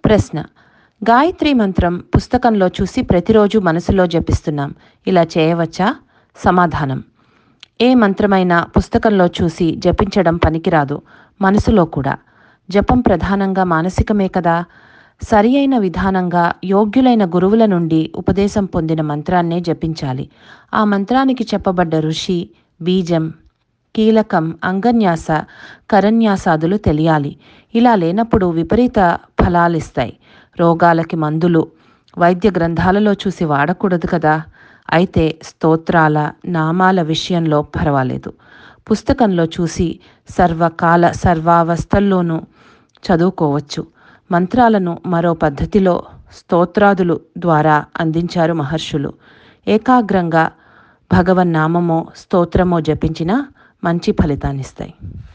ప్రశ్న గాయత్రి మంత్రం పుస్తకంలో చూసి ప్రతిరోజు మనసులో జపిస్తున్నాం ఇలా చేయవచ్చా సమాధానం ఏ మంత్రమైనా పుస్తకంలో చూసి జపించడం పనికిరాదు మనసులో కూడా జపం ప్రధానంగా మానసికమే కదా సరి అయిన విధానంగా యోగ్యులైన గురువుల నుండి ఉపదేశం పొందిన మంత్రాన్నే జపించాలి ఆ మంత్రానికి చెప్పబడ్డ ఋషి బీజం కీలకం అంగన్యాస కరన్యాసాదులు తెలియాలి ఇలా లేనప్పుడు విపరీత ఫలాలిస్తాయి రోగాలకి మందులు వైద్య గ్రంథాలలో చూసి వాడకూడదు కదా అయితే స్తోత్రాల నామాల విషయంలో పర్వాలేదు పుస్తకంలో చూసి సర్వకాల సర్వావస్థల్లోనూ చదువుకోవచ్చు మంత్రాలను మరో పద్ధతిలో స్తోత్రాదులు ద్వారా అందించారు మహర్షులు ఏకాగ్రంగా భగవన్నామమో స్తోత్రమో జపించినా మంచి ఫలితాన్నిస్తాయి